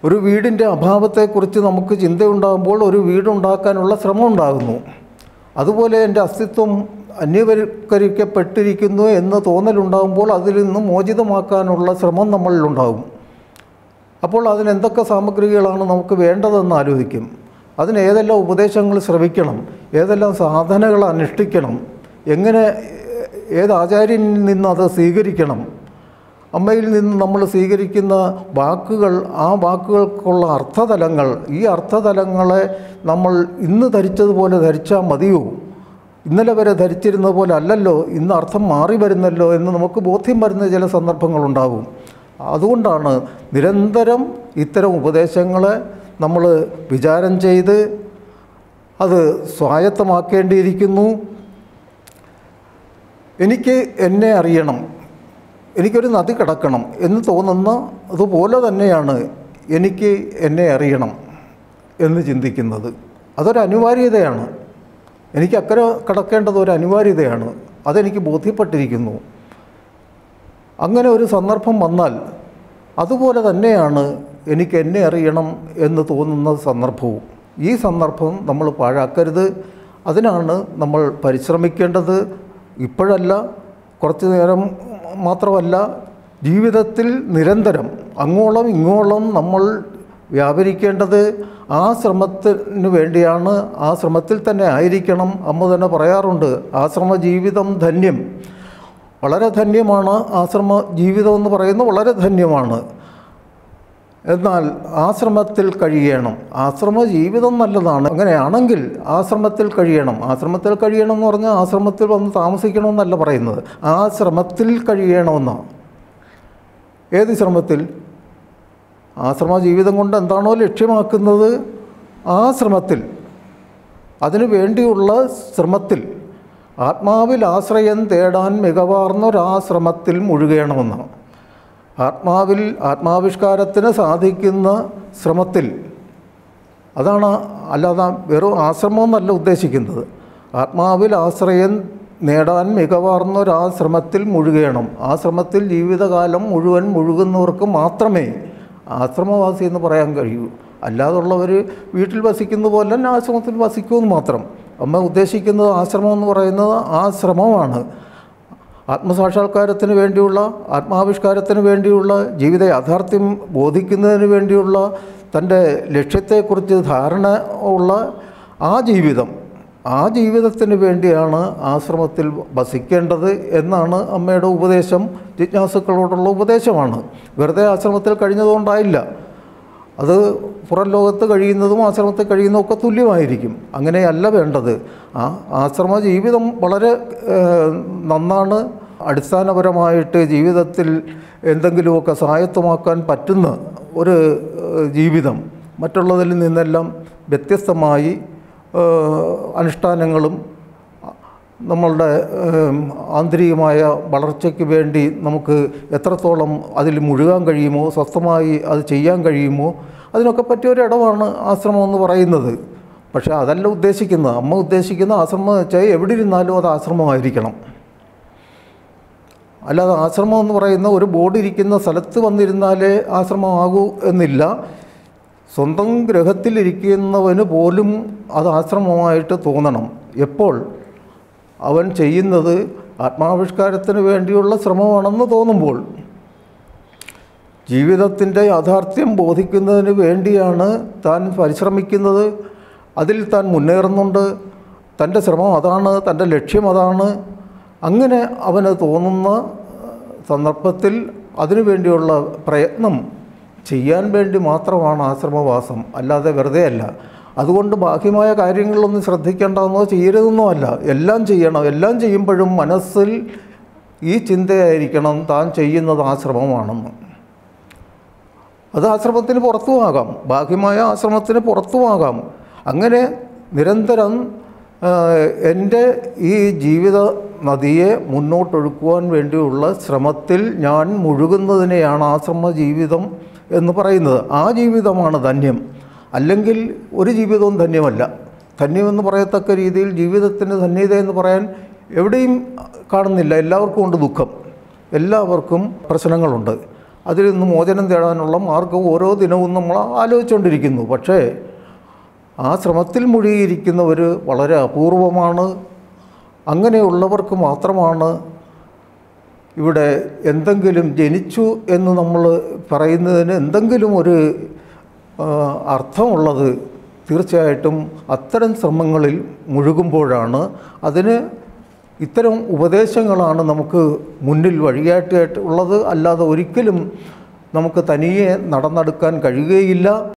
ഒരു വീടിൻ്റെ അഭാവത്തെക്കുറിച്ച് നമുക്ക് ചിന്തയുണ്ടാകുമ്പോൾ ഒരു വീടുണ്ടാക്കാനുള്ള ശ്രമം ഉണ്ടാകുന്നു അതുപോലെ എൻ്റെ അസ്തിത്വം അന്യവൽക്കരിക്കപ്പെട്ടിരിക്കുന്നു എന്ന് തോന്നലുണ്ടാകുമ്പോൾ അതിൽ നിന്ന് മോചിതമാക്കാനുള്ള ശ്രമം നമ്മളിലുണ്ടാകും അപ്പോൾ അതിനെന്തൊക്കെ സാമഗ്രികളാണ് നമുക്ക് വേണ്ടതെന്ന് ആലോചിക്കും അതിന് ഏതെല്ലാം ഉപദേശങ്ങൾ ശ്രവിക്കണം ഏതെല്ലാം സാധനകൾ അനുഷ്ഠിക്കണം എങ്ങനെ ഏത് ആചാര്യനിൽ നിന്ന് അത് സ്വീകരിക്കണം അമ്മയിൽ നിന്ന് നമ്മൾ സ്വീകരിക്കുന്ന വാക്കുകൾ ആ വാക്കുകൾക്കുള്ള അർത്ഥതലങ്ങൾ ഈ അർത്ഥതലങ്ങളെ നമ്മൾ ഇന്ന് ധരിച്ചതുപോലെ ധരിച്ചാൽ മതിയോ ഇന്നലെ വരെ ധരിച്ചിരുന്നത് പോലെ അല്ലല്ലോ ഇന്ന് അർത്ഥം മാറി വരുന്നല്ലോ എന്ന് നമുക്ക് ബോധ്യം വരുന്ന ചില സന്ദർഭങ്ങളുണ്ടാകും അതുകൊണ്ടാണ് നിരന്തരം ഇത്തരം ഉപദേശങ്ങളെ നമ്മൾ വിചാരം ചെയ്ത് അത് സ്വായത്തമാക്കേണ്ടിയിരിക്കുന്നു എനിക്ക് എന്നെ അറിയണം എനിക്കൊരു നദി കിടക്കണം എന്ന് തോന്നുന്ന അതുപോലെ തന്നെയാണ് എനിക്ക് എന്നെ അറിയണം എന്ന് ചിന്തിക്കുന്നത് അതൊരു അനിവാര്യതയാണ് എനിക്ക് അക്കരെ കടക്കേണ്ടത് ഒരു അനിവാര്യതയാണ് അതെനിക്ക് ബോധ്യപ്പെട്ടിരിക്കുന്നു അങ്ങനെ ഒരു സന്ദർഭം വന്നാൽ അതുപോലെ തന്നെയാണ് എനിക്ക് എന്നെ അറിയണം എന്ന് തോന്നുന്ന സന്ദർഭവും ഈ സന്ദർഭം നമ്മൾ പാഴാക്കരുത് അതിനാണ് നമ്മൾ പരിശ്രമിക്കേണ്ടത് ഇപ്പോഴല്ല കുറച്ച് നേരം മാത്രമല്ല ജീവിതത്തിൽ നിരന്തരം അങ്ങോളം ഇങ്ങോളം നമ്മൾ വ്യാപരിക്കേണ്ടത് ആ ശ്രമത്തിന് വേണ്ടിയാണ് ആ ശ്രമത്തിൽ തന്നെ ആയിരിക്കണം അമ്മ തന്നെ പറയാറുണ്ട് ആശ്രമ ജീവിതം ധന്യം വളരെ ധന്യമാണ് ആശ്രമ ജീവിതം എന്ന് പറയുന്നത് വളരെ ധന്യമാണ് എന്നാൽ ആശ്രമത്തിൽ കഴിയണം ആശ്രമ ജീവിതം നല്ലതാണ് അങ്ങനെയാണെങ്കിൽ ആശ്രമത്തിൽ കഴിയണം ആശ്രമത്തിൽ കഴിയണം എന്ന് പറഞ്ഞാൽ ആശ്രമത്തിൽ വന്ന് താമസിക്കണമെന്നല്ല പറയുന്നത് ആശ്രമത്തിൽ കഴിയണമെന്നാണ് ഏത് ശ്രമത്തിൽ ആശ്രമ ജീവിതം കൊണ്ട് എന്താണോ ലക്ഷ്യമാക്കുന്നത് ആ ശ്രമത്തിൽ അതിനു വേണ്ടിയുള്ള ശ്രമത്തിൽ ആത്മാവിൽ ആശ്രയം തേടാൻ മികവാർന്നൊരാശ്രമത്തിൽ മുഴുകണമെന്നാണ് ആത്മാവിൽ ആത്മാവിഷ്കാരത്തിന് സാധിക്കുന്ന ശ്രമത്തിൽ അതാണ് അല്ലാതെ വെറും ആശ്രമമെന്നല്ല ഉദ്ദേശിക്കുന്നത് ആത്മാവിൽ ആശ്രയം നേടാൻ മികവാർന്നൊരാശ്രമത്തിൽ മുഴുകണം ആ ശ്രമത്തിൽ ജീവിതകാലം മുഴുവൻ മുഴുകുന്നവർക്ക് മാത്രമേ ആശ്രമവാസി എന്ന് പറയാൻ കഴിയൂ അല്ലാതുള്ളവർ വീട്ടിൽ വസിക്കുന്ന പോലെ തന്നെ ആശ്രമത്തിൽ വസിക്കുമെന്ന് മാത്രം അമ്മ ഉദ്ദേശിക്കുന്നത് ആശ്രമം എന്ന് പറയുന്നത് ആ ശ്രമമാണ് ആത്മസാക്ഷാത്കാരത്തിന് വേണ്ടിയുള്ള ആത്മാവിഷ്കാരത്തിന് വേണ്ടിയുള്ള ജീവിത യാഥാർത്ഥ്യം ബോധിക്കുന്നതിന് വേണ്ടിയുള്ള തൻ്റെ ലക്ഷ്യത്തെക്കുറിച്ച് ധാരണ ഉള്ള ആ ജീവിതം ആ ജീവിതത്തിന് വേണ്ടിയാണ് ആശ്രമത്തിൽ വസിക്കേണ്ടത് എന്നാണ് അമ്മയുടെ ഉപദേശം ജിജ്ഞാസുക്കളോടുള്ള ഉപദേശമാണ് വെറുതെ ആശ്രമത്തിൽ കഴിഞ്ഞതുകൊണ്ടായില്ല അത് പുറം ലോകത്ത് കഴിയുന്നതും ആശ്രമത്തിൽ കഴിയുന്നതും ഒക്കെ തുല്യമായിരിക്കും അങ്ങനെയല്ല വേണ്ടത് ആ ആശ്രമ ജീവിതം വളരെ ഏഹ്, നന്നാണ് അടിസ്ഥാനപരമായിട്ട് ജീവിതത്തിൽ എന്തെങ്കിലുമൊക്കെ സ്വായത്തമാക്കാൻ പറ്റുന്ന ഒരു ഏഹ്, ജീവിതം മറ്റുള്ളതിൽ നിന്നെല്ലാം വ്യത്യസ്തമായി ഏഹ്, അനുഷ്ഠാനങ്ങളും നമ്മളുടെ ഏം, ആന്തരികമായ വളർച്ചയ്ക്ക് വേണ്ടി നമുക്ക് എത്രത്തോളം അതിൽ മുഴുകാൻ കഴിയുമോ സ്വസ്ഥമായി അത് ചെയ്യാൻ കഴിയുമോ അതിനൊക്കെ പറ്റിയൊരിടമാണ് ആശ്രമം എന്ന് പറയുന്നത് പക്ഷേ അതല്ല ഉദ്ദേശിക്കുന്നത് അമ്മ ഉദ്ദേശിക്കുന്ന ആശ്രമം എന്ന് വെച്ചാൽ എവിടെ ഇരുന്നാലും അത് ആശ്രമമായിരിക്കണം അല്ലാതെ ആശ്രമം എന്ന് പറയുന്ന ഒരു ബോർഡ് ഇരിക്കുന്ന സ്ഥലത്ത് വന്നിരുന്നാലേ ആശ്രമമാകൂ എന്നില്ല സ്വന്തം ഗ്രഹത്തിലിരിക്കുന്നവന് പോലും അത് ആശ്രമമായിട്ട് തോന്നണം എപ്പോൾ അവൻ ചെയ്യുന്നത് ആത്മാവിഷ്കാരത്തിന് വേണ്ടിയുള്ള ശ്രമമാണെന്ന് തോന്നുമ്പോൾ ജീവിതത്തിൻ്റെ യാഥാർത്ഥ്യം ബോധിക്കുന്നതിന് വേണ്ടിയാണ് താൻ പരിശ്രമിക്കുന്നത് അതിൽ താൻ മുന്നേറുന്നുണ്ട് തൻ്റെ ശ്രമം അതാണ് തൻ്റെ ലക്ഷ്യം അതാണ് അങ്ങനെ അവന് തോന്നുന്ന സന്ദർഭത്തിൽ അതിനു വേണ്ടിയുള്ള പ്രയത്നം ചെയ്യാൻ വേണ്ടി മാത്രമാണ് ആശ്രമവാസം അല്ലാതെ വെറുതെ അല്ല അതുകൊണ്ട് ബാഹ്യമായ കാര്യങ്ങളിലൊന്നും ശ്രദ്ധിക്കേണ്ടെന്നോ ചെയ്യരുതെന്നോ അല്ല എല്ലാം ചെയ്യണം എല്ലാം ചെയ്യുമ്പോഴും മനസ്സിൽ ഈ ചിന്തയായിരിക്കണം താൻ ചെയ്യുന്നത് ആശ്രമമാണെന്ന് അത് ആശ്രമത്തിന് പുറത്തുമാകാം ബാഹ്യമായ ആശ്രമത്തിന് പുറത്തുമാകാം അങ്ങനെ നിരന്തരം ആ, എൻ്റെ ഈ ജീവിത നദിയെ മുന്നോട്ടൊഴുക്കുവാൻ വേണ്ടിയുള്ള ശ്രമത്തിൽ ഞാൻ മുഴുകുന്നതിനെയാണ് ആശ്രമ ജീവിതം എന്ന് പറയുന്നത് ആ ജീവിതമാണ് ധന്യം അല്ലെങ്കിൽ ഒരു ജീവിതവും ധന്യമല്ല ധന്യമെന്ന് പറയത്തക്ക രീതിയിൽ ജീവിതത്തിൻ്റെ ധന്യത എന്ന് പറയാൻ എവിടെയും കാണുന്നില്ല എല്ലാവർക്കും ഉണ്ട് ദുഃഖം എല്ലാവർക്കും പ്രശ്നങ്ങളുണ്ട് അതിൽ നിന്ന് മോചനം തേടാനുള്ള മാർഗം ഓരോ ദിനവും നമ്മൾ ആലോചിച്ചുകൊണ്ടിരിക്കുന്നു പക്ഷേ ആ ശ്രമത്തിൽ മുഴുകിയിരിക്കുന്നവർ വളരെ അപൂർവമാണ് അങ്ങനെയുള്ളവർക്ക് മാത്രമാണ് ഇവിടെ എന്തെങ്കിലും ജനിച്ചു എന്ന് നമ്മൾ പറയുന്നതിന് എന്തെങ്കിലും ഒരു ആ, അർത്ഥമുള്ളത് തീർച്ചയായിട്ടും അത്തരം ശ്രമങ്ങളിൽ മുഴുകുമ്പോഴാണ് അതിന് ഇത്തരം ഉപദേശങ്ങളാണ് നമുക്ക് മുന്നിൽ വഴികാട്ടിയായിട്ട് ഉള്ളത് അല്ലാതെ ഒരിക്കലും നമുക്ക് തനിയെ നടന്നെടുക്കാൻ കഴിയുകയില്ല